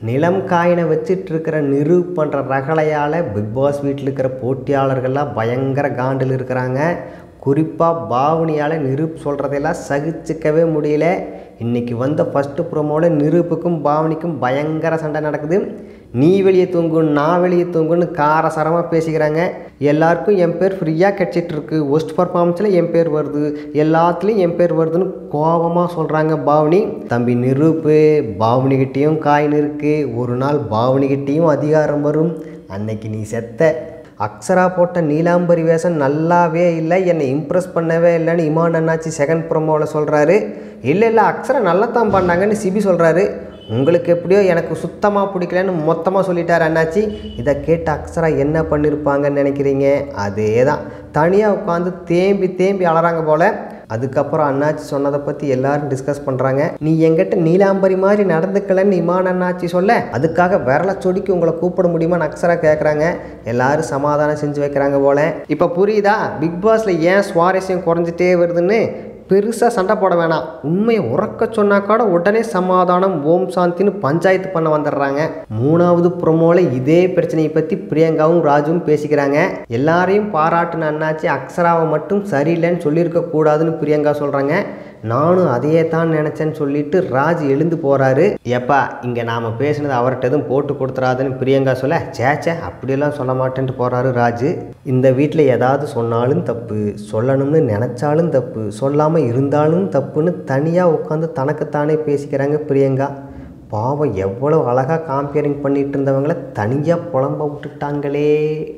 நிலம் காயினை வச்சிட்டு இருக்கிற நிரு பண்ணுற ரகலையால் பிக் பாஸ் வீட்டில் இருக்கிற போட்டியாளர்கள்லாம் பயங்கர காண்டில் இருக்கிறாங்க குறிப்பாக பாவனியால் நிரூப் சொல்கிறதெல்லாம் சகிச்சுக்கவே முடியல இன்றைக்கி வந்த ஃபஸ்ட்டு ப்ரோமோவில் நிரூப்புக்கும் பாவனிக்கும் பயங்கர சண்டை நடக்குது நீ வெளியே தூங்கு நான் வெளியே தூங்குன்னு காரசாரமாக பேசிக்கிறாங்க எல்லாருக்கும் என் பேர் ஃப்ரீயாக கிடச்சிட்டு இருக்கு ஒஸ்ட் பர்ஃபார்மன்ஸில் என் பேர் வருது எல்லாத்துலேயும் என் பேர் வருதுன்னு கோபமாக சொல்கிறாங்க பாவனி தம்பி நிரூப்பு பாவனிகிட்டேயும் காயின் இருக்குது ஒரு நாள் பாவனிகிட்டேயும் அதிகாரம் வரும் அன்னைக்கு நீ செத்த அக்ஷரா போட்ட நீலாம்பரி வேஷம் நல்லாவே இல்லை என்னை இம்ப்ரெஸ் பண்ணவே இல்லைன்னு இமான் அண்ணாச்சி செகண்ட் ப்ரோமோவில் சொல்கிறாரு இல்லை இல்லை அக்ஷரா நல்லா தான் பண்ணாங்கன்னு சிபி சொல்கிறாரு உங்களுக்கு எப்படியோ எனக்கு சுத்தமாக பிடிக்கலன்னு மொத்தமாக சொல்லிட்டார் அண்ணாச்சி இதை கேட்டு அக்ஷரா என்ன பண்ணியிருப்பாங்கன்னு நினைக்கிறீங்க அதே தான் தனியாக உட்காந்து தேம்பி தேம்பி அலறாங்க போல் அதுக்கப்புறம் அண்ணாச்சி சொன்னதை பற்றி எல்லாரும் டிஸ்கஸ் பண்ணுறாங்க நீ எங்கிட்ட நீலாம்பரி மாதிரி நடந்துக்கலன்னு இமான் அண்ணாச்சி சொல்ல அதுக்காக விரல சொடிக்கு உங்களை கூப்பிட முடியுமான்னு அக்ஷரா கேட்குறாங்க எல்லாரும் சமாதானம் செஞ்சு வைக்கிறாங்க போல இப்போ புரியுதா பிக் பாஸில் ஏன் சுவாரஸ்யம் குறைஞ்சிட்டே வருதுன்னு பெருசாக சண்டை போட வேணாம் உண்மையை உறக்க சொன்னா கூட உடனே சமாதானம் ஓம் சாந்தின்னு பஞ்சாயத்து பண்ண வந்துடுறாங்க மூணாவது ப்ரொமோவில் இதே பிரச்சனையை பற்றி பிரியங்காவும் ராஜுவும் பேசிக்கிறாங்க எல்லாரையும் பாராட்டுன அண்ணாச்சி அக்ஷராவை மட்டும் சரியில்லைன்னு சொல்லியிருக்க கூடாதுன்னு பிரியங்கா சொல்கிறாங்க நானும் அதையே தான் நினச்சேன்னு சொல்லிட்டு ராஜ் எழுந்து போகிறாரு எப்பா இங்கே நாம் பேசினது அவர்கிட்ட எதுவும் போட்டு கொடுத்துறாதுன்னு பிரியங்கா சொல்ல சேச்சே அப்படியெல்லாம் சொல்ல மாட்டேன்ட்டு போகிறாரு ராஜு இந்த வீட்டில் ஏதாவது சொன்னாலும் தப்பு சொல்லணும்னு நினச்சாலும் தப்பு சொல்லாமல் இருந்தாலும் தப்புன்னு தனியாக உட்காந்து தனக்குத்தானே பேசிக்கிறாங்க பிரியங்கா பாவம் எவ்வளோ அழகாக காம்பியரிங் பண்ணிட்டு இருந்தவங்கள தனியாக புலம்ப விட்டுட்டாங்களே